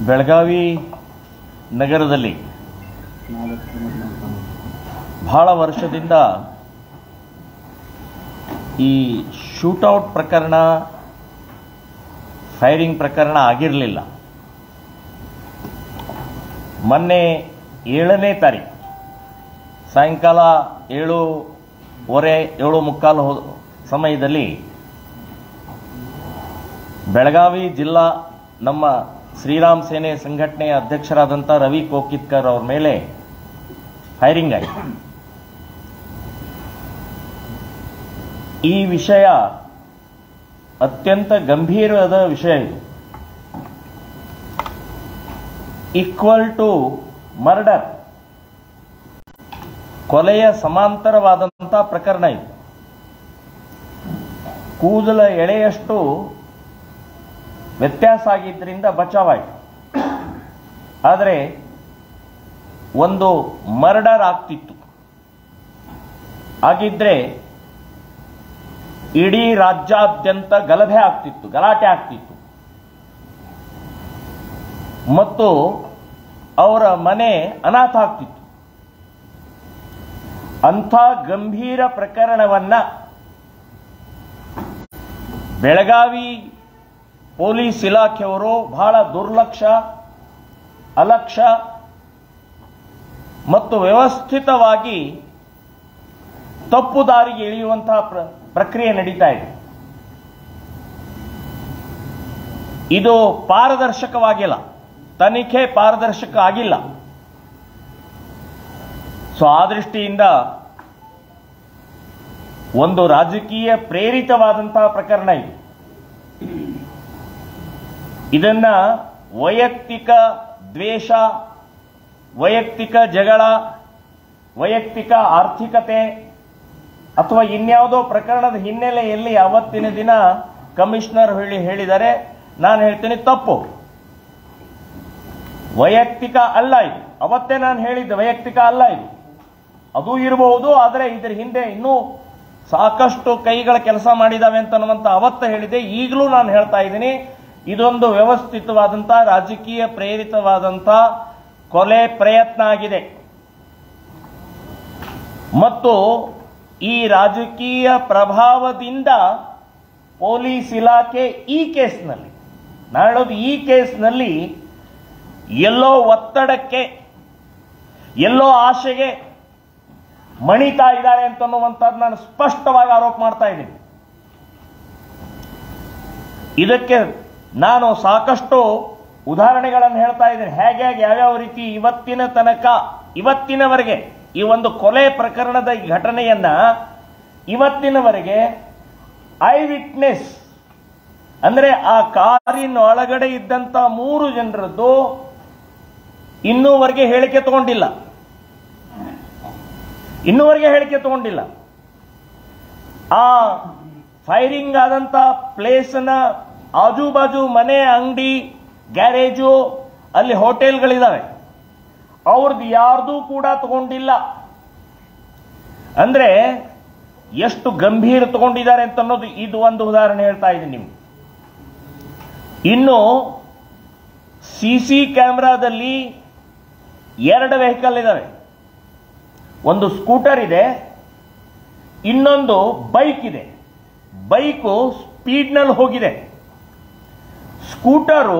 ಬೆಳಗಾವಿ ನಗರದಲ್ಲಿ ಬಹಳ ವರ್ಷದಿಂದ ಈ ಶೂಟೌಟ್ ಪ್ರಕರಣ ಫೈರಿಂಗ್ ಪ್ರಕರಣ ಆಗಿರಲಿಲ್ಲ ಮೊನ್ನೆ ಏಳನೇ ತಾರೀಕು ಸಾಯಂಕಾಲ ಏಳುವರೆ ಏಳು ಮುಕ್ಕಾಲು ಹೋ ಸಮಯದಲ್ಲಿ ಬೆಳಗಾವಿ ಜಿಲ್ಲಾ ನಮ್ಮ ಶ್ರೀರಾಮ್ ಸೇನೆ ಸಂಘಟನೆಯ ಅಧ್ಯಕ್ಷರಾದಂಥ ರವಿ ಕೋಕಿತ್ಕರ್ ಅವ್ರ ಮೇಲೆ ಫೈರಿಂಗ್ ಆಯಿತು ಈ ವಿಷಯ ಅತ್ಯಂತ ಗಂಭೀರವಾದ ವಿಷಯ ಇದು ಈಕ್ವಲ್ ಟು ಮರ್ಡರ್ ಕೊಲೆಯ ಸಮಾಂತರವಾದಂಥ ಪ್ರಕರಣ ಇದು ಕೂದಲ ಎಳೆಯಷ್ಟು ವ್ಯತ್ಯಾಸ ಆಗಿದ್ದರಿಂದ ಬಚಾವಾಯಿತು ಆದರೆ ಒಂದು ಮರ್ಡರ್ ಆಗ್ತಿತ್ತು ಆಗಿದ್ರೆ ಇಡೀ ರಾಜ್ಯಾದ್ಯಂತ ಗಲಭೆ ಆಗ್ತಿತ್ತು ಗಲಾಟೆ ಆಗ್ತಿತ್ತು ಮತ್ತು ಅವರ ಮನೆ ಅನಾಥ ಆಗ್ತಿತ್ತು ಅಂಥ ಗಂಭೀರ ಪ್ರಕರಣವನ್ನ ಬೆಳಗಾವಿ ಪೊಲೀಸ್ ಇಲಾಖೆಯವರು ಬಹಳ ದುರ್ಲಕ್ಷ್ಯ ಅಲಕ್ಷ್ಯ ಮತ್ತು ವ್ಯವಸ್ಥಿತವಾಗಿ ತಪ್ಪು ದಾರಿಗೆ ಇಳಿಯುವಂತಹ ಪ್ರ- ಪ್ರಕ್ರಿಯೆ ನಡೀತಾ ಇದೆ ಇದು ಪಾರದರ್ಶಕವಾಗಿಲ್ಲ ತನಿಖೆ ಪಾರದರ್ಶಕ ಆಗಿಲ್ಲ ಸೊ ಆ ದೃಷ್ಟಿಯಿಂದ ಒಂದು ರಾಜಕೀಯ ಪ್ರೇರಿತವಾದಂತಹ ಪ್ರಕರಣ ಇದು ಇದನ್ನ ವೈಯಕ್ತಿಕ ದ್ವೇಷ ವೈಯಕ್ತಿಕ ಜಗಳ ವೈಯಕ್ತಿಕ ಆರ್ಥಿಕತೆ ಅಥವಾ ಇನ್ಯಾವುದೋ ಪ್ರಕರಣದ ಹಿನ್ನೆಲೆಯಲ್ಲಿ ಅವತ್ತಿನ ದಿನ ಕಮಿಷನರ್ ಹೇಳಿ ಹೇಳಿದರೆ ನಾನು ಹೇಳ್ತೀನಿ ತಪ್ಪು ವೈಯಕ್ತಿಕ ಅಲ್ಲ ಇದು ಅವತ್ತೇ ನಾನು ಹೇಳಿದ್ದೆ ವೈಯಕ್ತಿಕ ಅಲ್ಲ ಇದು ಅದು ಇರಬಹುದು ಆದರೆ ಇದರ ಹಿಂದೆ ಇನ್ನೂ ಸಾಕಷ್ಟು ಕೈಗಳ ಕೆಲಸ ಮಾಡಿದಾವೆ ಅಂತ ಅನ್ನುವಂತ ಅವತ್ತ ಹೇಳಿದೆ ಈಗಲೂ ನಾನು ಹೇಳ್ತಾ ಇದ್ದೀನಿ ಇದೊಂದು ವ್ಯವಸ್ಥಿತವಾದಂತ ರಾಜಕೀಯ ಪ್ರೇರಿತವಾದಂತ ಕೊಲೆ ಪ್ರಯತ್ನ ಆಗಿದೆ ಮತ್ತು ಈ ರಾಜಕೀಯ ಪ್ರಭಾವದಿಂದ ಪೊಲೀಸ್ ಇಲಾಖೆ ಈ ಕೇಸ್ನಲ್ಲಿ ನಾನು ಹೇಳೋದು ಈ ಕೇಸ್ನಲ್ಲಿ ಎಲ್ಲೋ ಒತ್ತಡಕ್ಕೆ ಎಲ್ಲೋ ಆಶೆಗೆ ಮಣಿತಾ ಇದ್ದಾರೆ ಅಂತನ್ನುವಂಥದ್ದು ನಾನು ಸ್ಪಷ್ಟವಾಗಿ ಆರೋಪ ಮಾಡ್ತಾ ಇದ್ದೀನಿ ಇದಕ್ಕೆ ನಾನು ಸಾಕಷ್ಟು ಉದಾಹರಣೆಗಳನ್ನು ಹೇಳ್ತಾ ಇದ್ದೀನಿ ಹೇಗೆ ಹೇಗೆ ಯಾವ್ಯಾವ ರೀತಿ ಇವತ್ತಿನ ತನಕ ಇವತ್ತಿನವರೆಗೆ ಈ ಒಂದು ಕೊಲೆ ಪ್ರಕರಣದ ಈ ಘಟನೆಯನ್ನ ಇವತ್ತಿನವರೆಗೆ ಐ ವಿಟ್ನೆಸ್ ಅಂದ್ರೆ ಆ ಕಾರಿನ ಒಳಗಡೆ ಇದ್ದಂತ ಮೂರು ಜನರದ್ದು ಇನ್ನೂವರೆಗೆ ಹೇಳಿಕೆ ತಗೊಂಡಿಲ್ಲ ಇನ್ನೂವರೆಗೆ ಹೇಳಿಕೆ ತಗೊಂಡಿಲ್ಲ ಆ ಫೈರಿಂಗ್ ಆದಂತ ಪ್ಲೇಸ್ನ ಆಜು ಬಾಜು ಮನೆ ಅಂಗಡಿ ಗ್ಯಾರೇಜು ಅಲ್ಲಿ ಹೋಟೆಲ್ಗಳಿದಾವೆ ಅವ್ರದ್ದು ಯಾರ್ದು ಕೂಡ ತಗೊಂಡಿಲ್ಲ ಅಂದ್ರೆ ಎಷ್ಟು ಗಂಭೀರ ತಗೊಂಡಿದ್ದಾರೆ ಅಂತ ಅನ್ನೋದು ಇದು ಒಂದು ಉದಾಹರಣೆ ಹೇಳ್ತಾ ಇದ್ದೀನಿ ನಿಮ್ಗೆ ಇನ್ನು ಸಿ ಸಿ ಕ್ಯಾಮ್ರಾದಲ್ಲಿ ಎರಡು ವೆಹಿಕಲ್ ಇದಾವೆ ಒಂದು ಸ್ಕೂಟರ್ ಇದೆ ಇನ್ನೊಂದು ಬೈಕ್ ಇದೆ ಬೈಕು ಸ್ಪೀಡ್ನಲ್ಲಿ ಹೋಗಿದೆ ಸ್ಕೂಟರು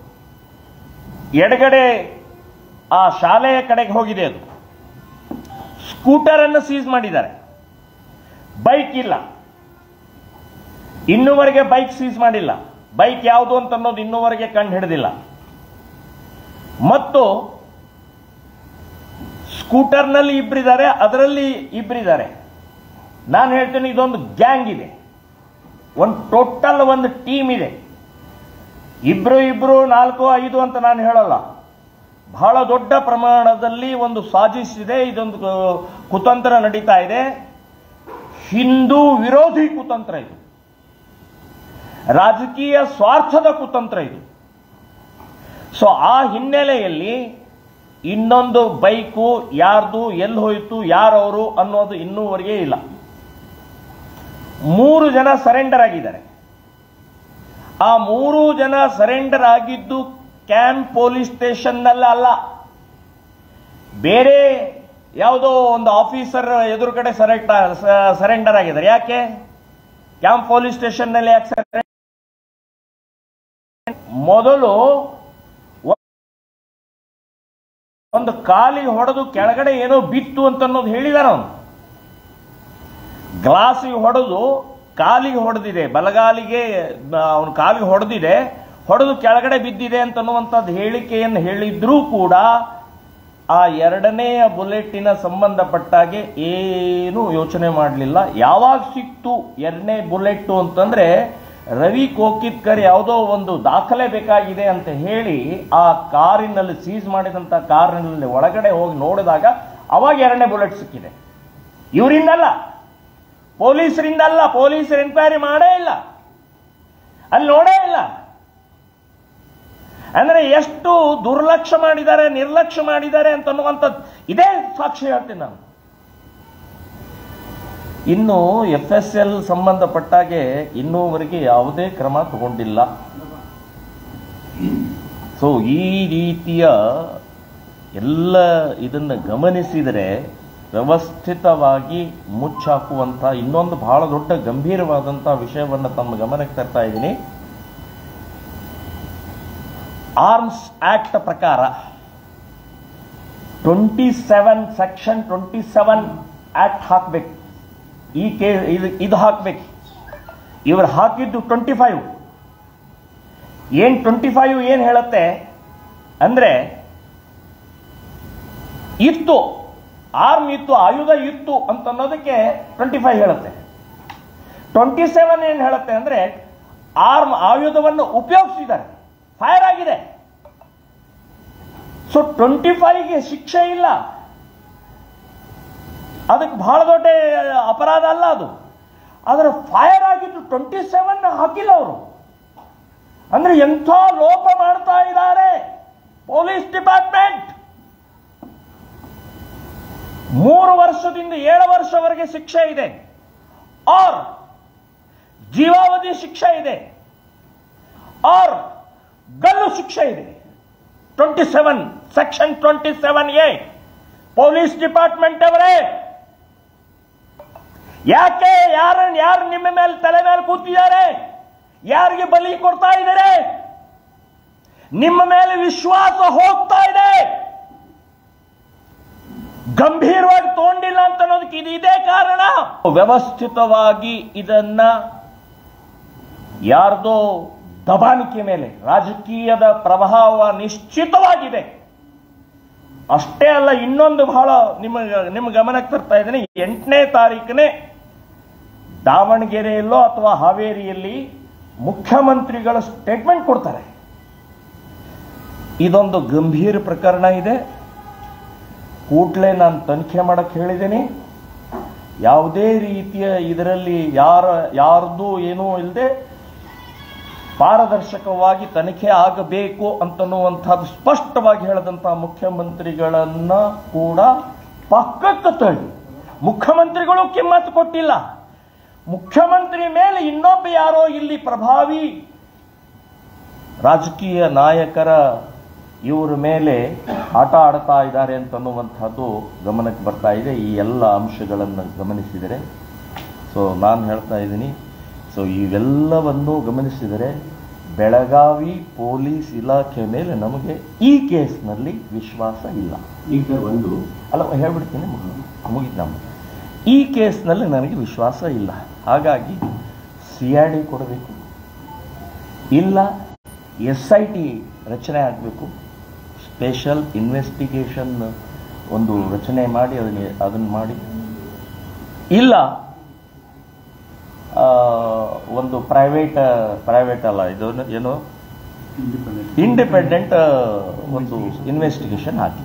ಎಡಗಡೆ ಆ ಶಾಲೆಯ ಕಡೆಗೆ ಹೋಗಿದೆ ಅದು ಸ್ಕೂಟರ್ ಅನ್ನು ಸೀಸ್ ಮಾಡಿದ್ದಾರೆ ಬೈಕ್ ಇಲ್ಲ ಇನ್ನೂವರೆಗೆ ಬೈಕ್ ಸೀಸ್ ಮಾಡಿಲ್ಲ ಬೈಕ್ ಯಾವುದು ಅಂತ ಅನ್ನೋದು ಇನ್ನೂವರೆಗೆ ಕಂಡು ಹಿಡಿದಿಲ್ಲ ಮತ್ತು ಸ್ಕೂಟರ್ನಲ್ಲಿ ಇಬ್ಬರಿದ್ದಾರೆ ಅದರಲ್ಲಿ ಇಬ್ಬರಿದ್ದಾರೆ ನಾನು ಹೇಳ್ತೇನೆ ಇದೊಂದು ಗ್ಯಾಂಗ್ ಇದೆ ಒಂದು ಟೋಟಲ್ ಒಂದು ಟೀಮ್ ಇದೆ ಇಬ್ರು ಇಬ್ರು ನಾಲ್ಕು ಐದು ಅಂತ ನಾನು ಹೇಳಲ್ಲ ಬಹಳ ದೊಡ್ಡ ಪ್ರಮಾಣದಲ್ಲಿ ಒಂದು ಸಾಜಿಸ್ ಇದೆ ಇದೊಂದು ಕು- ಕುತಂತ್ರ ನಡೀತಾ ಇದೆ ಹಿಂದೂ ವಿರೋಧಿ ಕುತಂತ್ರ ಇದು ರಾಜಕೀಯ ಸ್ವಾರ್ಥದ ಕುತಂತ್ರ ಇದು ಸೊ ಆ ಹಿನ್ನೆಲೆಯಲ್ಲಿ ಇನ್ನೊಂದು ಬೈಕು ಯಾರ್ದು ಎಲ್ಲಿ ಹೋಯಿತು ಯಾರವರು ಅನ್ನೋದು ಇನ್ನೂವರೆಗೆ ಇಲ್ಲ ಮೂರು ಜನ ಸರೆಂಡರ್ ಆಗಿದ್ದಾರೆ ಆ ಮೂರು ಜನ ಸರೆಂಡರ್ ಆಗಿದ್ದು ಕ್ಯಾಂಪ್ ಪೊಲೀಸ್ ಸ್ಟೇಷನ್ನಲ್ಲಿ ಅಲ್ಲ ಬೇರೆ ಯಾವುದೋ ಒಂದು ಆಫೀಸರ್ ಎದುರುಗಡೆ ಸರೆಂಡರ್ ಸರೆಂಡರ್ ಆಗಿದ್ದಾರೆ ಯಾಕೆ ಕ್ಯಾಂಪ್ ಪೊಲೀಸ್ ಸ್ಟೇಷನ್ನಲ್ಲಿ ಯಾಕೆ surrender? ಮೊದಲು ಒಂದು ಕಾಲಿ ಹೊಡೆದು ಕೆಳಗಡೆ ಏನೋ ಬಿತ್ತು ಅಂತ ಅನ್ನೋದು ಹೇಳಿದಾರ ಅವನು ಗ್ಲಾಸಿಗೆ ಹೊಡೆದು ಕಾಲಿಗೆ ಹೊಡೆದಿದೆ ಬಲಗಾಲಿಗೆ ಅವನು ಕಾಲಿಗೆ ಹೊಡೆದಿದೆ ಹೊಡೆದು ಕೆಳಗಡೆ ಬಿದ್ದಿದೆ ಅಂತ ಅನ್ನುವಂಥದ್ದು ಹೇಳಿಕೆಯನ್ನು ಹೇಳಿದ್ರೂ ಕೂಡ ಆ ಎರಡನೆಯ ಬುಲೆಟಿನ ಸಂಬಂಧಪಟ್ಟಾಗೆ ಏನು ಯೋಚನೆ ಮಾಡಲಿಲ್ಲ ಯಾವಾಗ ಸಿಕ್ತು ಎರಡನೇ ಬುಲೆಟ್ ಅಂತಂದ್ರೆ ರವಿ ಕೋಕಿತ್ಕರ್ ಯಾವುದೋ ಒಂದು ದಾಖಲೆ ಬೇಕಾಗಿದೆ ಅಂತ ಹೇಳಿ ಆ ಕಾರಿನಲ್ಲಿ ಸೀಸ್ ಮಾಡಿದಂತ ಕಾರಿನಲ್ಲಿ ಒಳಗಡೆ ಹೋಗಿ ನೋಡಿದಾಗ ಅವಾಗ ಎರಡನೇ ಬುಲೆಟ್ ಸಿಕ್ಕಿದೆ ಇವರಿಂದಲ್ಲ ಪೊಲೀಸರಿಂದ ಅಲ್ಲ ಪೊಲೀಸರು ಎನ್ಕ್ವೈರಿ ಮಾಡೇ ಇಲ್ಲ ಅಲ್ಲಿ ನೋಡೇ ಇಲ್ಲ ಅಂದ್ರೆ ಎಷ್ಟು ದುರ್ಲಕ್ಷ್ಯ ಮಾಡಿದ್ದಾರೆ ನಿರ್ಲಕ್ಷ್ಯ ಮಾಡಿದ್ದಾರೆ ಅಂತ ಅನ್ನುವಂಥದ್ದು ಇದೇ ಸಾಕ್ಷಿ ಹೇಳ್ತೀನಿ ನಾನು ಇನ್ನು ಎಫ್ ಎಸ್ ಎಲ್ ಸಂಬಂಧಪಟ್ಟಾಗೆ ಇನ್ನೂವರೆಗೆ ಯಾವುದೇ ಕ್ರಮ ತಗೊಂಡಿಲ್ಲ ಸೊ ಈ ರೀತಿಯ ಎಲ್ಲ ಇದನ್ನು ಗಮನಿಸಿದರೆ ವ್ಯವಸ್ಥಿತವಾಗಿ ಮುಚ್ಚಾಕುವಂಥ ಇನ್ನೊಂದು ಬಹಳ ದೊಡ್ಡ ಗಂಭೀರವಾದಂಥ ವಿಷಯವನ್ನು ತಮ್ಮ ಗಮನಕ್ಕೆ ತರ್ತಾ ಇದ್ದೀನಿ ಆರ್ಮ್ಸ್ ಆಕ್ಟ್ ಪ್ರಕಾರ twenty seven section twenty seven act ಹಾಕ್ಬೇಕು ಈ ಕೇ ಇದು ಇದು ಹಾಕ್ಬೇಕು ಇವರು ಹಾಕಿದ್ದು ಟ್ವೆಂಟಿ ಫೈವ್ ಏನ್ ಟ್ವೆಂಟಿ ಫೈವ್ ಏನ್ ಹೇಳುತ್ತೆ ಅಂದ್ರೆ ಇತ್ತು ಆರ್ಮ್ ಇತ್ತು ಆಯುಧ ಇತ್ತು ಅಂತ ಅನ್ನೋದಕ್ಕೆ ಟ್ವೆಂಟಿ ಫೈವ್ ಹೇಳುತ್ತೆ ಟ್ವೆಂಟಿ ಸೆವೆನ್ ಏನ್ ಹೇಳುತ್ತೆ ಅಂದ್ರೆ ಆರ್ಮ್ ಆಯುಧವನ್ನು ಉಪಯೋಗಿಸಿದ್ದಾರೆ ಫೈರ್ ಆಗಿದೆ ಸೊ ಟ್ವೆಂಟಿ ಫೈವ್ಗೆ ಶಿಕ್ಷೆ ಇಲ್ಲ ಅದಕ್ಕೆ ಬಹಳ ದೊಡ್ಡ ಅಪರಾಧ ಅಲ್ಲ ಅದು ಆದರೆ ಫೈರ್ ಆಗಿದ್ದು ಟ್ವೆಂಟಿ ಸೆವೆನ್ ಹಾಕಿಲ್ಲ ಅವರು ಅಂದ್ರೆ ಎಂಥ ಲೋಪ ಮಾಡ್ತಾ ಇದ್ದಾರೆ ಪೊಲೀಸ್ ಡಿಪಾರ್ಟ್ಮೆಂಟ್ ಮೂರು ವರ್ಷದಿಂದ ಏಳು ವರ್ಷವರೆಗೆ ಶಿಕ್ಷೆ ಇದೆ ಆರ್ ಜೀವಾವಧಿ ಶಿಕ್ಷೆ ಇದೆ ಆರ್ ಗಲ್ಲು ಶಿಕ್ಷೆ ಇದೆ twenty seven section twenty seven A police department ಅವರೇ ಯಾಕೆ ಯಾರು ಯಾರು ನಿಮ್ಮ ಮೇಲೆ ತಲೆ ಮೇಲೆ ಕೂತಿದ್ದಾರೆ ಯಾರಿಗೆ ಬಲಿ ಕೊಡ್ತಾ ಇದ್ದಾರೆ ನಿಮ್ಮ ಮೇಲೆ ವಿಶ್ವಾಸ ಹೋಗ್ತಾ ಇದೆ ಗಂಭೀರವಾಗಿ ತಗೊಂಡಿಲ್ಲ ಅಂತ ಅನ್ನೋದಕ್ಕೆ ಇದು ಇದೇ ಕಾರಣ ವ್ಯವಸ್ಥಿತವಾಗಿ ಇದನ್ನ ಯಾರ್ದೋ ದಬಾಣಿಕೆ ಮೇಲೆ ರಾಜಕೀಯದ ಪ್ರಭಾವ ನಿಶ್ಚಿತವಾಗಿದೆ ಅಷ್ಟೇ ಅಲ್ಲ ಇನ್ನೊಂದು ಬಹಳ ನಿಮ್ಮ ನಿಮ್ಮ ಗಮನಕ್ಕೆ ತರ್ತಾ ಇದ್ದೀನಿ ಎಂಟನೇ ತಾರೀಕನೇ ದಾವಣಗೆರೆಯಲ್ಲೋ ಅಥವಾ ಹಾವೇರಿಯಲ್ಲಿ ಮುಖ್ಯಮಂತ್ರಿಗಳ ಸ್ಟೇಟ್ಮೆಂಟ್ ಕೊಡ್ತಾರೆ ಇದೊಂದು ಗಂಭೀರ ಪ್ರಕರಣ ಇದೆ ಕೂಡಲೇ ನಾನು ತನಿಖೆ ಮಾಡಕ್ಕೆ ಹೇಳಿದ್ದೀನಿ ಯಾವುದೇ ರೀತಿಯ ಇದರಲ್ಲಿ ಯಾರ ಯಾರ್ದು ಏನೂ ಇಲ್ಲದೆ ಪಾರದರ್ಶಕವಾಗಿ ತನಿಖೆ ಆಗಬೇಕು ಅಂತನ್ನುವಂಥದ್ದು ಸ್ಪಷ್ಟವಾಗಿ ಹೇಳಿದಂಥ ಮುಖ್ಯಮಂತ್ರಿಗಳನ್ನ ಕೂಡ ಪಕ್ಕಕ್ಕೆ ತಳ್ಳಿ ಮುಖ್ಯಮಂತ್ರಿಗಳು ಕಿಮ್ಮತ್ತು ಕೊಟ್ಟಿಲ್ಲ ಮುಖ್ಯಮಂತ್ರಿ ಮೇಲೆ ಇನ್ನೊಬ್ಬ ಯಾರೋ ಇಲ್ಲಿ ಪ್ರಭಾವಿ ರಾಜಕೀಯ ನಾಯಕರ ಇವರ ಮೇಲೆ ಆಟ ಆಡ್ತಾ ಇದ್ದಾರೆ ಅಂತನ್ನುವಂಥದ್ದು ಗಮನಕ್ಕೆ ಬರ್ತಾ ಇದೆ ಈ ಎಲ್ಲ ಅಂಶಗಳನ್ನು ಗಮನಿಸಿದರೆ ಸೊ ನಾನು ಹೇಳ್ತಾ ಇದ್ದೀನಿ ಸೊ ಇವೆಲ್ಲವನ್ನು ಗಮನಿಸಿದರೆ ಬೆಳಗಾವಿ ಪೊಲೀಸ್ ಇಲಾಖೆ ಮೇಲೆ ನಮಗೆ ಈ ಕೇಸ್ನಲ್ಲಿ ವಿಶ್ವಾಸ ಇಲ್ಲ ಈಗ ಸರ್ ಒಂದು ಅಲ್ಲ ಹೇಳ್ಬಿಡ್ತೀನಿ ಮುಗಿದು ನಮ್ಮ ಈ ಕೇಸ್ನಲ್ಲಿ ನನಗೆ ವಿಶ್ವಾಸ ಇಲ್ಲ ಹಾಗಾಗಿ ಸಿ ಐ ಡಿ ಕೊಡಬೇಕು ಇಲ್ಲ ಎಸ್ ಐ ಟಿ ರಚನೆ ಆಗಬೇಕು ಸ್ಪೆಷಲ್ ಇನ್ವೆಸ್ಟಿಗೇಷನ್ ಒಂದು ರಚನೆ ಮಾಡಿ ಅದನ್ನ ಅದನ್ನು ಮಾಡಿ ಇಲ್ಲ ಆ, ಒಂದು ಪ್ರೈವೇಟ್ ಪ್ರೈವೇಟ್ ಅಲ್ಲ ಇದು ಏನು ಇಂಡಿಪೆಂಡೆಂಟ್ ಇಂಡಿಪೆಂಡೆಂಟ್ ಒಂದು ಇನ್ವೆಸ್ಟಿಗೇಷನ್ ಹಾಕಿ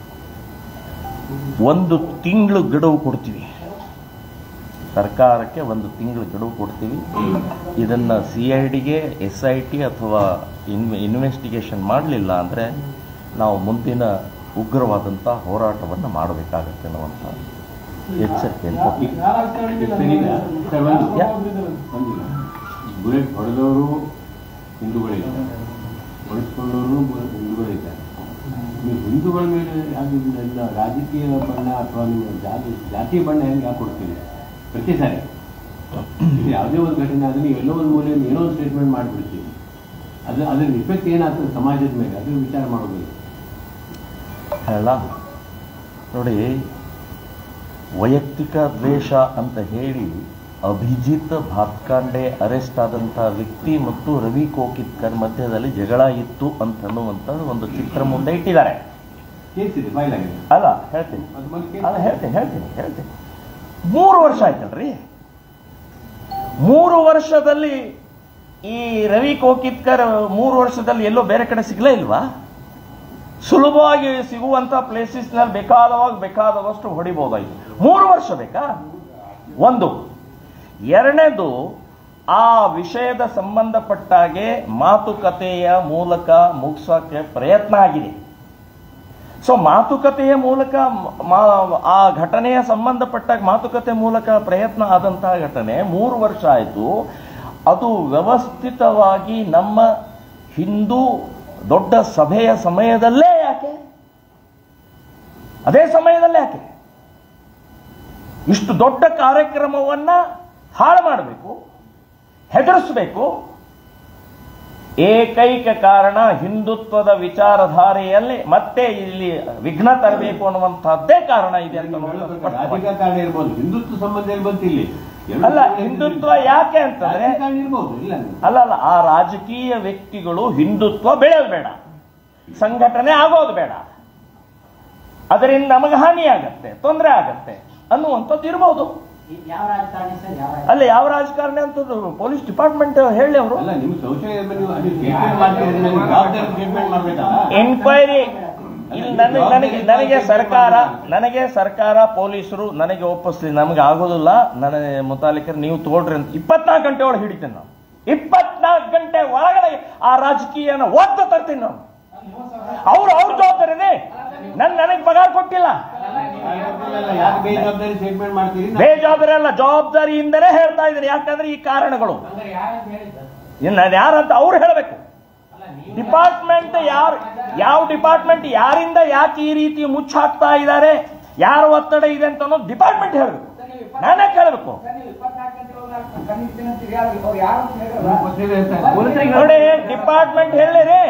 ಒಂದು ತಿಂಗಳು ಗಡುವು ಕೊಡ್ತೀವಿ ಸರ್ಕಾರಕ್ಕೆ ಒಂದು ತಿಂಗಳು ಗಡುವು ಕೊಡ್ತೀವಿ ಇದನ್ನ ಸಿ ಐ ಡಿಗೆ ಎಸ್ ಐ ಟಿ ಅಥವಾ ಇನ್ ಇನ್ವೆಸ್ಟಿಗೇಷನ್ ಮಾಡಲಿಲ್ಲ ಅಂದರೆ ನಾವು ಮುಂದಿನ ಉಗ್ರವಾದಂಥ ಹೋರಾಟವನ್ನು ಮಾಡಬೇಕಾಗತ್ತೆ ಅನ್ನುವಂಥ ಎಚ್ಚರಿಕೆಯನ್ನು ಕೊಟ್ಟಿದ್ದೀವಿ ಸರ್ ಒಂದು ಒಂದಿಲ್ಲ ಬುಲೆಟ್ ಹೊಡೆದವರು ಹಿಂದೂಗಳಿಲ್ಲ ಬಳಸ್ಕೊಂಡವರು ಹಿಂದೂಗಳು ಇದ್ದಾರೆ ನೀವು ಹಿಂದೂಗಳ ಮೇಲೆ ಯಾಕೆ ಇದನ್ನ ಇಲ್ಲ ರಾಜಕೀಯ ಬಣ್ಣ ಅಥವಾ ನಿಮ್ಮ ಜಾತಿ ಜಾತಿ ಬಣ್ಣ ಹೆಂಗೆ ಯಾಕೆ ಕೊಡ್ತೀರಿ ಪ್ರತಿ ಸಾರಿ ಇಲ್ಲಿ ಯಾವುದೇ ಒಂದು ಘಟನೆ ಆದ್ರೆ ನೀವು ಎಲ್ಲೋ ಒಂದು ಮೂಲೆಯಲ್ಲಿ ಏನೋ ಒಂದು ಸ್ಟೇಟ್ಮೆಂಟ್ ಮಾಡಿಬಿಡ್ತೀವಿ ಅದು ಅದ್ರ ಇಫೆಕ್ಟ್ ಏನಾಗ್ತದೆ ಸಮಾಜದ ಮೇಲೆ ಅದ್ರ ವಿಚಾರ ಮಾಡೋದಿಲ್ಲ ಹೇಳ ನೋಡಿ ವೈಯಕ್ತಿಕ ದ್ವೇಷ ಅಂತ ಹೇಳಿ ಅಭಿಜಿತ್ ಭಾತ್ಕಾಂಡೆ ಅರೆಸ್ಟ್ ಆದಂಥ ವ್ಯಕ್ತಿ ಮತ್ತು ರವಿ ಕೋಕಿತ್ಕರ್ ಮಧ್ಯದಲ್ಲಿ ಜಗಳ ಇತ್ತು ಅಂತನ್ನುವಂಥ ಒಂದು ಚಿತ್ರ ಮುಂದೆ ಇಟ್ಟಿದ್ದಾರೆ ಕೇಸ್ ಇದೆ ಫೈಲ್ ಆಗಿದೆ ಅಲ್ಲ ಹೇಳ್ತೀನಿ ಅದ್ರ ಬಗ್ಗೆ case ಅಲ್ಲ ಹೇಳ್ತೀನಿ ಹೇಳ್ತೀನಿ ಹೇಳ್ತೀನಿ ಮೂರು ವರ್ಷ ಆಯ್ತಲ್ರಿ ಮೂರು ವರ್ಷದಲ್ಲಿ ಈ ರವಿ ಕೋಕಿತ್ಕರ್ ಮೂರು ವರ್ಷದಲ್ಲಿ ಎಲ್ಲೋ ಬೇರೆ ಕಡೆ ಸಿಗ್ಲೇ ಇಲ್ವಾ ಸುಲಭವಾಗಿ ಸಿಗುವಂತ ಪ್ಲೇಸಸ್ನಲ್ಲಿ ಬೇಕಾದವಾಗ ಬೇಕಾದವಷ್ಟು ಹೊಡಿಬಹುದಾಯ್ತು ಮೂರು ವರ್ಷ ಬೇಕಾ ಒಂದು ಎರಡನೇದು ಆ ವಿಷಯದ ಸಂಬಂಧಪಟ್ಟಾಗೆ ಮಾತುಕತೆಯ ಮೂಲಕ ಮುಗಿಸೋಕೆ ಪ್ರಯತ್ನ ಆಗಿದೆ ಸೊ ಮಾತುಕತೆಯ ಮೂಲಕ ಮ- ಮಾ- ಆ ಘಟನೆಯ ಸಂಬಂಧಪಟ್ಟ ಮಾತುಕತೆ ಮೂಲಕ ಪ್ರಯತ್ನ ಆದಂತಹ ಘಟನೆ ಮೂರು ವರ್ಷ ಆಯಿತು ಅದು ವ್ಯವಸ್ಥಿತವಾಗಿ ನಮ್ಮ ಹಿಂದೂ ದೊಡ್ಡ ಸಭೆಯ ಸಮಯದಲ್ಲೇ ಯಾಕೆ ಅದೇ ಸಮಯದಲ್ಲೇ ಯಾಕೆ ಇಷ್ಟು ದೊಡ್ಡ ಕಾರ್ಯಕ್ರಮವನ್ನ ಹಾಳು ಮಾಡಬೇಕು ಹೆದರಿಸಬೇಕು ಏಕೈಕ ಕಾರಣ ಹಿಂದುತ್ವದ ವಿಚಾರಧಾರೆಯಲ್ಲಿ ಮತ್ತೆ ಇಲ್ಲಿ ವಿಘ್ನ ತರಬೇಕು ಅನ್ನುವಂತಹದ್ದೇ ಕಾರಣ ಇದೆ ಅಂತ ಅನ್ನೋದು ಸ್ಪಷ್ಟವಾಗಿದೆ. ರಾಜಕೀಯ ಕಾರಣ ಇರ್ಬೋದು ಹಿಂದುತ್ವ ಸಂಬಂಧ ಎಲ್ಲಿ ಬಂತು ಇಲ್ಲಿ ಎರಡು ಅಲ್ಲ ಕಾರಣ ಹಿಂದುತ್ವ ಯಾಕೆ ಅಂತಂದ್ರೆ ರಾಜಕೀಯ ಕಾರಣ ಇರ್ಬೋದು ಇಲ್ಲ ನೀವು. ಅಲ್ಲ ಅಲ್ಲ ಆ ರಾಜಕೀಯ ವ್ಯಕ್ತಿಗಳು ಹಿಂದುತ್ವ ಬೆಳೆಯೋದು ಬೇಡ ಸಂಘಟನೆ ಆಗೋದು ಬೇಡ ಅದರಿಂದ ನಮಗೆ ಹಾನಿ ಆಗತ್ತೆ ತೊಂದರೆ ಆಗತ್ತೆ ಅನ್ನುವಂಥದ್ದು ಇರ್ಬೋದು ಯಾವ ರಾಜಕಾರಣಿ ಸರ್ ಯಾವ ರಾಜಕಾರಣಿ? ಅಲ್ಲ ಯಾವ ರಾಜಕಾರಣಿ ಅಂತದ್ದು ಪೊಲೀಸ್ ಡಿಪಾರ್ಟ್ಮೆಂಟ್ ಹೇಳಿ ಅವರು ಅಲ್ಲ ನಿಮ್ ಸಂಶಯ ಇದ್ರೆ ನೀವು ಅದು statement ಮಾಡ್ತೀರಿ, ನೀವು ಜವಾಬ್ದಾರಿ ಸ್ಟೇಟ್ಮೆಂಟ್ ಮಾಡ್ಬೇಕಲ್ಲ ಎನ್ಕ್ವೈರಿ ಇಲ್ಲಿ ನನಗೆ ನನಗೆ ನನಗೆ ಸರ್ಕಾರ ನನಗೆ ಸರ್ಕಾರ ಪೊಲೀಸರು ನನಗೆ ಒಪ್ಪಿಸ್ಲಿ ನಮಗೆ ಆಗೋದಿಲ್ಲ ನನಗೆ ಮುತಾಲಿಕರು ನೀವು ತಗೊಳ್ರಿ ಅಂತ ಇಪ್ಪತ್ನಾಲ್ಕು ಗಂಟೆ ಒಳಗೆ ಹಿಡಿತೀನಿ ನಾವು ಇಪ್ಪತ್ನಾಲ್ಕು ಗಂಟೆ ಒಳಗಡೆ ಆ ರಾಜಕೀಯನ ಒದ್ದು ತರ್ತೀನಿ ನಾನು ಅವ್ರು ಅವ್ರ ಜವಾಬ್ದಾರಿನೇ ನನ್ ನನಗೆ ಪಗಾರ ಕೊಟ್ಟಿಲ್ಲ ಯಾಕೆ ಬೇಜವಾಬ್ದಾರಿ ಸ್ಟೇಟ್ಮೆಂಟ್ ಮಾಡ್ತೀರಿ ನಾವು- ಬೇಜವಾಬ್ದಾರಿ ಅಲ್ಲ ಜವಾಬ್ದಾರಿಯಿಂದಲೇ ಹೇಳ್ತಾ ಇದ್ದೀನಿ ಯಾಕಂದ್ರೆ ಈ ಕಾರಣಗಳು ಇನ್ನು ನಾನು ಯಾರಂತ ಅವ್ರು ಹೇಳಬೇಕು ಡಿಪಾರ್ಟ್ಮೆಂಟ್ ಯಾರು ಯಾವ ಡಿಪಾರ್ಟ್ಮೆಂಟ್ ಯಾರಿಂದ ಯಾಕೆ ಈ ರೀತಿ ಮುಚ್ಚಾಕ್ತಾ ಇದ್ದಾರೆ ಯಾರ ಒತ್ತಡ ಇದೆ ಅಂತ ಅನ್ನೋದು ಡಿಪಾರ್ಟ್ಮೆಂಟ್ ಹೇಳಬೇಕು ನಾನೇ ಕೇಳಬೇಕು ಗೊತ್ತಿದೆ ಅಂತ. ನೋಡಿ ಡಿಪಾರ್ಟ್ಮೆಂಟ್ ಹೇಳಿರಿ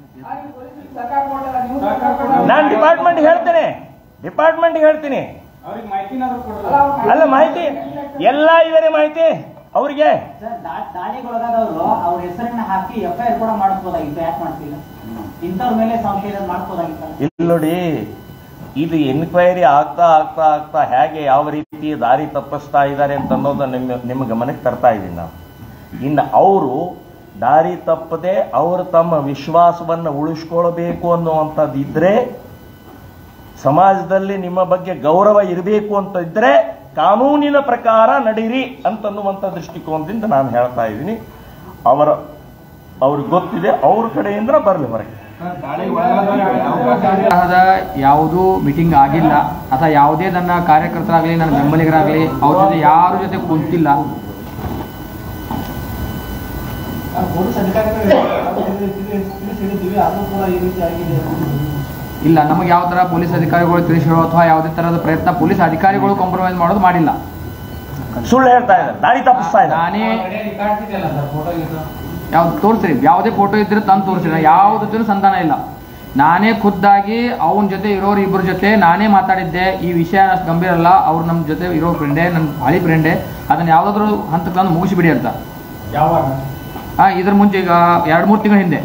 ನಾನು ಡಿಪಾರ್ಟ್ಮೆಂಟ್ ಹೇಳ್ತೇನೆ ಡಿಪಾರ್ಟ್ಮೆಂಟ್ ಹೇಳ್ತೀನಿ ಅಲ್ಲ ಮಾಹಿತಿ ಎಲ್ಲ ಇದಾರೆ ಮಾಹಿತಿ ಅವ್ರಿಗೆ ಸರ್ ದಾ- ದಾಳಿಗೊಳಗಾದವರು ಅವ್ರ ಹೆಸರನ್ನ ಹಾಕಿ ಎಫ್ ಐ ಆರ್ ಕೂಡ ಮಾಡಿಸ್ಬೋದಾಗಿತ್ತು ಯಾಕೆ ಮಾಡ್ತಿಲ್ಲ ಇಂಥವ್ರ ಮೇಲೆ ಸಂಶಯ ಮಾಡಿಸ್ಬೋದಾಗಿತ್ತಲ್ಲ ಇಲ್ಲಿ ನೋಡಿ ಇದು ಎನ್ಕ್ವೈರಿ ಆಗ್ತಾ ಆಗ್ತಾ ಆಗ್ತಾ ಹೇಗೆ ಯಾವ ರೀತಿ ದಾರಿ ತಪ್ಪಿಸ್ತಾ ಇದ್ದಾರೆ ಅಂತ ಅನ್ನೋದು ನಿಮ್ಮ ನಿಮ್ಮ ಗಮನಕ್ಕೆ ತರ್ತಾ ಇದ್ದೀನಿ ನಾವು ಇನ್ನು ಅವರು ದಾರಿ ತಪ್ಪದೆ ಅವರು ತಮ್ಮ ವಿಶ್ವಾಸವನ್ನು ಉಳಿಸ್ಕೊಳ್ಬೇಕು ಅನ್ನುವಂಥದ್ದು ಇದ್ರೆ ಸಮಾಜದಲ್ಲಿ ನಿಮ್ಮ ಬಗ್ಗೆ ಗೌರವ ಇರಬೇಕು ಅಂತ ಇದ್ರೆ ಕಾನೂನಿನ ಪ್ರಕಾರ ನಡೀರಿ ಅಂತನ್ನುವಂಥ ದೃಷ್ಟಿಕೋನದಿಂದ ನಾನು ಹೇಳ್ತಾ ಇದ್ದೀನಿ ಅವರ ಅವ್ರಿಗೆ ಗೊತ್ತಿದೆ ಅವ್ರ ಕಡೆಯಿಂದ ಬರಲಿ ಹೊರಗೆ ತರಹದ ಯಾವುದೂ ಮೀಟಿಂಗ್ ಆಗಿಲ್ಲ ಅಥವಾ ಯಾವುದೇ ನನ್ನ ಕಾರ್ಯಕರ್ತರಾಗಲಿ ನನ್ನ ಬೆಂಬಲಿಗರಾಗಲಿ ಅವ್ರ ಜೊತೆ ಯಾರ ಜೊತೆ ಕುಂತಿಲ್ಲ ಪೊಲೀಸ್ ಅಧಿಕಾರಿಗಳು ತಿಳಿಸಿದ್ದೀವಿ ಅದು ಕೂಡ ಈ ರೀತಿ ಆಗಿದೆ ಇಲ್ಲ ನಮಗೆ ಯಾವ ಥರ ಪೊಲೀಸ್ ಅಧಿಕಾರಿಗಳು ತಿಳಿಸಿರೋ ಅಥವಾ ಯಾವುದೇ ಥರದ ಪ್ರಯತ್ನ ಪೊಲೀಸ್ ಅಧಿಕಾರಿಗಳು ಕಾಂಪ್ರಮೈಸ್ ಮಾಡೋದು ಮಾಡಿಲ್ಲ ಸುಳ್ಳು ಹೇಳ್ತಾ ಇದ್ದಾರೆ ದಾರಿ ತಪ್ಪಿಸ್ತಾ ಇದ್ದಾರೆ ನಾನೇ ಯಾವ್ದು ತೋರಿಸ್ರಿ ಯಾವುದೇ ಫೋಟೋ ಇದ್ರೆ ತಂದು ತೋರಿಸ್ರಿ ನಾ ಯಾವ್ದು ಜೊತೆ ಸಂಧಾನ ಇಲ್ಲ ನಾನೇ ಖುದ್ದಾಗಿ ಅವನ ಜೊತೆ ಇರೋರು ಇಬ್ಬರ ಜೊತೆ ನಾನೇ ಮಾತಾಡಿದ್ದೆ ಈ ವಿಷಯ ಅಷ್ಟು ಗಂಭೀರ ಅಲ್ಲ ಅವ್ರು ನಮ್ಮ ಜೊತೆ ಇರೋ ಫ್ರೆಂಡೇ ನನ್ನ ಹಳಿ ಫ್ರೆಂಡೇ ಅದನ್ನ ಯಾವುದಾದ್ರೂ ಹಂತಕ್ಕೆ ತಂದು ಮುಗಿಸಿಬಿಡಿ ಅಂತ ಯಾವಾಗ ಹಾ ಇದ್ರ ಮುಂಚೆ ಈಗ ಎರಡು ಮೂರು ತಿಂಗಳ ಹಿಂದೆ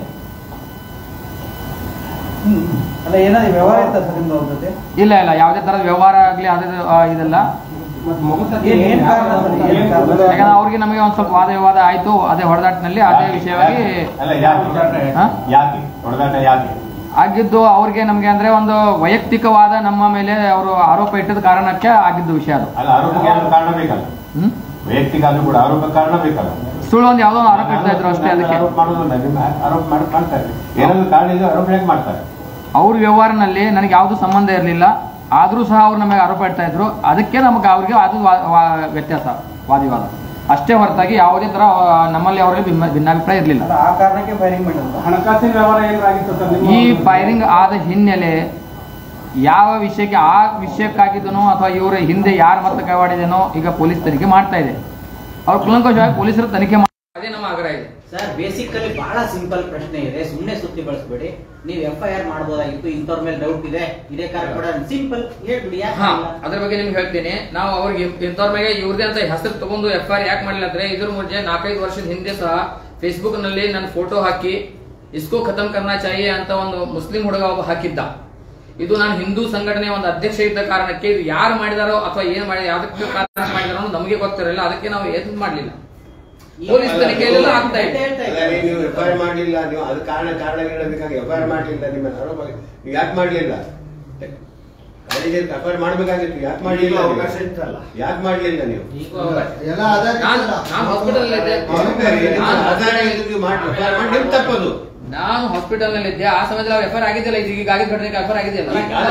ಅಲ್ಲ ಏನಾದ್ರು ವ್ಯವಹಾರ ಇತ್ತ ಸರ್ ನಿಮ್ದು ಅವ್ರ ಜೊತೆ ಇಲ್ಲ ಇಲ್ಲ ಯಾವುದೇ ಥರದ ವ್ಯವಹಾರ ಆಗಲಿ ಅದೇ ಆ, ಇದೆಲ್ಲ ಏನ್ ಏನ್ ಕಾರಣ ಸರ್? ಏನ್ ಕಾರಣ? ಯಾಕಂದ್ರೆ ಅವ್ರಿಗೆ ನಮಗೆ ಒಂದು ಸ್ವಲ್ಪ ವಾದ ವಿವಾದ ಆಯಿತು ಅದೇ ಹೊಡೆದಾಟಿನಲ್ಲಿ ಅದೇ ವಿಷಯವಾಗಿ ಅಲ್ಲ ಯಾಕೆ ಹಾ? ಯಾಕೆ ಹೊಡೆದಾಟ ಯಾಕೆ ಆಗಿದ್ದು ಅವ್ರಿಗೆ ನಮಗೆ ಅಂದ್ರೆ ಒಂದು ವೈಯಕ್ತಿಕವಾದ ನಮ್ಮ ಮೇಲೆ ಅವರು ಆರೋಪ ಇಟ್ಟದ ಕಾರಣಕ್ಕೆ ಆಗಿದ್ದು ವಿಷಯ ಅದು ಅಲ್ಲ ಆರೋಪಕ್ಕೆ ಏನಾದ್ರು ಕಾರಣ ಬೇಕಲ್ಲ ಹ್ಮ್ ವೈಯಕ್ತಿಕ ಆದ್ರೂ ಕೂಡ ಆರೋಪ ಕಾರಣ ಬೇಕಲ್ಲ ಸುಳ್ಳು ಒಂದು ಯಾವುದೋ ಒಂದು ಆರೋಪ ಇಡ್ತಾ ಇದ್ರು ಅಷ್ಟೇ ಅದಕ್ಕೆ ಆರೋಪ ಮಾಡೋದಲ್ಲ ನಿಮ್ಮ ಆರೋಪ ಮಾಡಿ ಮಾಡ್ತಾರೆ ಏನಾದ್ರು ಕಾರಣ ಇದೆ ಆರೋಪ ಹೇಗೆ ಮಾಡ್ತಾರೆ ಅವ್ರ ವ್ಯವಹಾರನಲ್ಲಿ ನನಗೆ ಯಾವುದು ಸಂಬಂಧ ಇರಲಿಲ್ಲ ಆದರೂ ಸಹ ಅವ್ರು ನಮಗೆ ಆರೋಪ ಇಡ್ತಾ ಇದ್ರು ಅದಕ್ಕೆ ನಮಗೆ ಅವ್ರಿಗೆ ಅದು ವಾ- ವಾ- ವ್ಯತ್ಯಾಸ ವಾದಿವಾದ ಅಷ್ಟೇ ಹೊರತಾಗಿ ಯಾವುದೇ ತರ ಆ, ನಮ್ಮಲ್ಲಿ ಅವರಲ್ಲಿ ಭಿನ್ನ ಭಿನ್ನಾಭಿಪ್ರಾಯ ಇರಲಿಲ್ಲ ಆ ಕಾರಣಕ್ಕೆ ಫೈರಿಂಗ್ ಮಾಡಿದ್ರು ಹಣಕಾಸಿನ ವ್ಯವಹಾರ ಏನಾಗಿತ್ತು ಸರ್ ನಿಮ್ಮ ಈ ಫೈರಿಂಗ್ ಆದ ಹಿನ್ನೆಲೆ ಯಾವ ವಿಷಯಕ್ಕೆ ಆ ವಿಷಯಕ್ಕಾಗಿದ್ದನೋ ಅಥವಾ ಇವರ ಹಿಂದೆ ಯಾರು ಮತ್ತೆ ಕೈವಾಡಿದನೋ ಈಗ ಪೊಲೀಸ್ ತನಿಖೆ ಮಾಡ್ತಾ ಇದೆ ಅವ್ರು ಕುಲಂಕುಷವಾಗಿ ಪೊಲೀಸರು ತನಿಖೆ ಮಾಡಿ ಅದೇ ನಮ್ಮ ಆಗ್ರಹ ಇದೆ ಸರ್ ಬೇಸಿಕಲಿ ಬಹಳ ಸಿಂಪಲ್ ಪ್ರಶ್ನೆ ಇದೆ ಸುಮ್ಮನೆ ಸುತ್ತಿ ಬಳಸಬೇಡಿ ನೀವು ಎಫ್ ಐ ಆರ್ ಮಾಡ್ಬೋದಾಗಿತ್ತು ಇಂಥವ್ರ ಮೇಲೆ ಡೌಟ್ ಇದೆ ಇದೇ ಕಾರಣ ಕೂಡ ಸಿಂಪಲ್ ಹೇಳ್ಬಿಡಿ ಯಾಕೆ ಹಾ ಮಾಡಿಲ್ಲ? ಅದ್ರ ಬಗ್ಗೆ ನಿಮ್ಗೆ ಹೇಳ್ತೀನಿ ನಾವು ಅವ್ರಿಗೆ ಇಂಥವ್ರ ಮೇಲೆ ಇವ್ರದೇ ಅಂತ ಹೆಸರು ತಗೊಂಡು ಎಫ್ ಐ ಆರ್ ಯಾಕೆ ಮಾಡಿಲ್ಲ ಅಂದ್ರೆ ಇದ್ರ ಮುಂಚೆ ನಾಲ್ಕೈದು ವರ್ಷದ ಹಿಂದೆ ಸಹ ಫೇಸ್ಬುಕ್ ನಲ್ಲಿ ನನ್ನ ಫೋಟೋ ಹಾಕಿ ಇಸ್ಕೋ ಖತಮ್ ಕರ್ನಾ ಚಾಹಿಯೆ ಅಂತ ಒಂದು ಮುಸ್ಲಿಂ ಹುಡುಗ ಒಬ್ಬ ಹಾಕಿದ್ದ ಇದು ನಾನು ಹಿಂದೂ ಸಂಘಟನೆ ಒಂದು ಅಧ್ಯಕ್ಷ ಇದ್ದ ಕಾರಣಕ್ಕೆ ಇದು ಯಾರು ಮಾಡಿದಾರೋ ಅಥವಾ ಏನ್ ಮಾಡಿ ಯಾವ್ದಕ್ಕೆ ಕಾರಣ ಮಾಡಿದಾರೋ ಅನ್ನೋದು ನಮಗೆ ಗೊತ್ತಿರಲಿಲ್ಲ ಅದಕ್ಕೆ ನಾವು ಏನು ಮಾಡಲಿಲ್ಲ ಪೊಲೀಸ್ ತನಿಖೆಯಲ್ಲೆಲ್ಲ ಆಗ್ತಾ ಇದೆ ಹೇಳ್ತಾ ಅಲ್ಲ, ಇದ್ದಾರೆ. ನೀವು ಎಫ್ ಐ ಆರ್ ಮಾಡಲಿಲ್ಲ ನೀವು ಅದು ಕಾರಣ ಕಾರಣ ಹೇಳಬೇಕಾಗಿ ಎಫ್ ಐ ಆರ್ ಮಾಡಲಿಲ್ಲ ನಿಮ್ಮ ಆರೋಪ ನೀವು ಯಾಕೆ ಮಾಡಲಿಲ್ಲ ಕಾಲೇಜಿಗೆ ಎಫ್ ಐ ಆರ್ ಮಾಡಬೇಕಾಗಿತ್ತು ಯಾಕೆ ಮಾಡಲಿಲ್ಲ ಅವಕಾಶ ಇತ್ತಲ್ಲ. ಯಾಕೆ ಮಾಡಲಿಲ್ಲ ನೀವು ಎಲ್ಲ ಅದಕ್ಕೆ ನಾನು ನಾನು ಹಾಸ್ಪಿಟಲ್ ಇದ್ದೆ ನಾನು ಆಧಾರ ಇದ್ದು ಮಾಡಿ ಎಫ್ ಐ ಆರ್ ಮಾಡಿ ನಿಮ್ ತಪ್ಪದು ನಾನು ಹಾಸ್ಪಿಟಲ್ ನಲ್ಲಿ ಇದ್ದೆ ಆ ಸಮಯದಲ್ಲಿ ಎಫ್ ಐ ಆರ್ ಆಗಿದ್ದಿಲ್ಲ ಈಗ ಈಗ ಆಗಿದ್ದ ಘಟನೆಗೆ ಎಫ್ ಐ ಆರ್ ಆಗಿದೆಯಲ್ಲ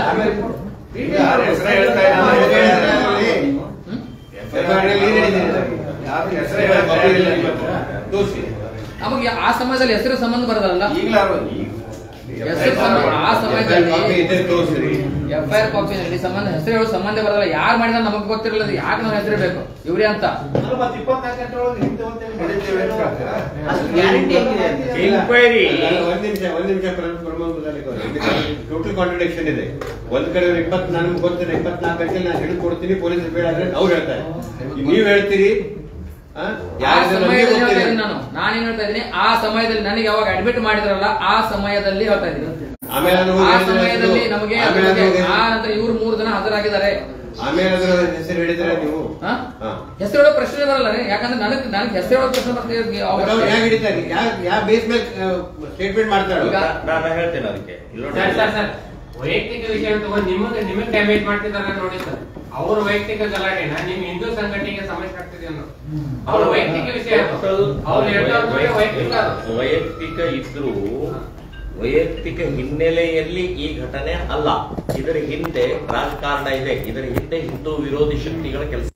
ಯಾರ ಹೆಸರೇ ಹೇಳ್ತಾ ಇಲ್ಲ, ನಾವು ಹೇಳ್ತಾ ಇಲ್ಲ. ಹ್ಮ್? ಎಫ್ ಐ ಆರ್ ನಲ್ಲಿ ಏನ್ ಹೇಳಿದ್ದೀರಿ? ಯಾರು ಹೆಸರೇ ಹೇಳ್ತಾ ಇಲ್ಲ ನಿಮ್ಮ ಹತ್ರ. ತೋರಿಸಿ ನಮಗೆ ಆ ಸಮಯದಲ್ಲಿ ಹೆಸರು ಸಂಬಂಧ ಬರೋದಲ್ಲ ಈಗಲಾರು ಈಗ ಹೆಸರು ಸಂಬಂಧ ಆ ಕಾಪಿ ಸಮಯದಲ್ಲಿ ಇದ್ರೆ ತೋರಿಸ್ರಿ ಎಫ್ ಐ ಆರ್ ಕಾಪಿನಲ್ಲಿ ಸಂಬಂಧ ಹೆಸರು ಹೇಳೋ ಸಂಬಂಧ ಬರೋದಲ್ಲ ಯಾರು ಮಾಡಿದ ನಮಗೆ ಗೊತ್ತಿರಲಿಲ್ಲ ಯಾಕೆ ನಾವು ಹೆಸರು ಬೇಕು ಇವ್ರೇ ಅಂತ ಅಲ್ಲ, ಮತ್ತೆ ಇಪ್ಪತ್ನಾಲ್ಕು ಗಂಟೆ ಒಳಗೆ ಹಿಂದೆ ಒಂದು ಹೊಡಿತೇವೆ ಅಂತ ಹೇಳ್ತೀರಾ? ಅಷ್ಟು ಗ್ಯಾರಂಟಿ ಹೆಂಗಿದೆ ಅಂತ? Inquiry. ಅಲ್ಲ, ಒಂದ್ ನಿಮಿಷ ಒಂದ್ ನಿಮಿಷ ಟೋಟಲ್ ಕಾಂಟ್ರಡಿಕ್ಷನ್ ಇದೆ ಒಂದ್ ಕಡೆ ಇಪ್ಪತ್ ನನ್ಗೆ ಗೊತ್ತಿದೆ ಇಪ್ಪತ್ನಾಲ್ಕು ಗಂಟೆ ನಾನು ಹಿಡಿದು ಕೊಡ್ತೀನಿ ಪೊಲೀಸರು ಬೇಡ ಅಂದ್ರೆ ಅವ್ರು ಹೇಳ್ತಾರೆ ನೀವ್ ಹೇಳ್ತೀರಿ ಆ? ಆ ಯಾರಿದ್ರೆ ನಮ್ಗೆ ಸಮಯದಲ್ಲಿ ಹೇಳ್ತಾ ಗೊತ್ತಿದೆ. ಇದ್ದೀನಿ ನಾನು ನಾನೇನ್ ಹೇಳ್ತಾ ಇದ್ದೀನಿ ಆ ಸಮಯದಲ್ಲಿ ನನಗೆ ಯಾವಾಗ ಅಡ್ಮಿಟ್ ಮಾಡಿದ್ರಲ್ಲ ಆ ಸಮಯದಲ್ಲಿ ಹೇಳ್ತಾ ಇದ್ದೀನಿ ಆಮೇಲೆ ಅದು ಆ ಹೇಳಿದ್ರೆ ಸಮಯದಲ್ಲಿ ಅದು- ನಮಗೆ ಅದ್ರ ಆಮೇಲೆ ಅದು ಬಗ್ಗೆ ಆ ಹೇಳಿದ್ರೆ- ನಂತರ ಇವ್ರು ಮೂರು ಜನ ಹಾಜರಾಗಿದ್ದಾರೆ ಆಮೇಲೆ ಅದರ ಹೆಸರು ಹೇಳಿದ್ರೆ ನೀವು ಹಾ? ಹಾ. ಹೆಸರು ಹೇಳೋ ಪ್ರಶ್ನೆ ಬರಲ್ಲ ರೀ ಯಾಕಂದ್ರೆ ನನಗೆ ನನಗೆ ಹೆಸರು ಹೇಳೋ ಪ್ರಶ್ನೆ ಬರ್ತಿದೆ ಮತ್ತೆ ಅವ್ರು ಹೇಗೆ ಹಿಡಿತಾರೆ ಯಾವ ಯಾವ ಬೇಸ್ ಮೇಲೆ ಸ್ಟೇಟ್ಮೆಂಟ್ ಮಾಡ್ತಾರೆ ಈಗ- ನಾನು ಹೇಳ್ತೇನೆ ಅದಕ್ಕೆ ಇಲ್ಲಿ ನೋಡಿ. ಸರ್ ಸರ್ ಸರ್ ವೈಯಕ್ತಿಕ ವಿಷಯ ತಗೊಂಡು ನಿಮಗೆ ನಿಮಗೆ ಡ್ಯಾಮೇಜ್ ಮಾಡ್ತಿದ್ದಾರೆ ನೋಡಿ ಸರ್ ಅವ್ರ ವೈಯಕ್ತಿಕ ಗಲಾಟೆನ ನಿಮ್ ಹಿಂದೂ ಸಂಘಟನೆಗೆ ಸಮಸ್ಯೆ ಆಗ್ತಿದೆ ಅನ್ನೋ ಅವ್ರ ವೈಯಕ್ತಿಕ ವಿಷಯ ಅದು. ಅವ್ರು ಹೇಳ್ತಾ ಇರೋದು ವೈಯಕ್ತಿಕ ಅದು. ವೈಯಕ್ತಿಕ ಇದ್ರು ವೈಯಕ್ತಿಕ ಹಿನ್ನೆಲೆಯಲ್ಲಿ ಈ ಘಟನೆ ಅಲ್ಲ ಇದರ ಹಿಂದೆ ರಾಜಕಾರಣ ಇದೆ ಇದರ ಹಿಂದೆ ಹಿಂದೂ ವಿರೋಧಿ ಶಕ್ತಿಗಳ ಕೆಲಸ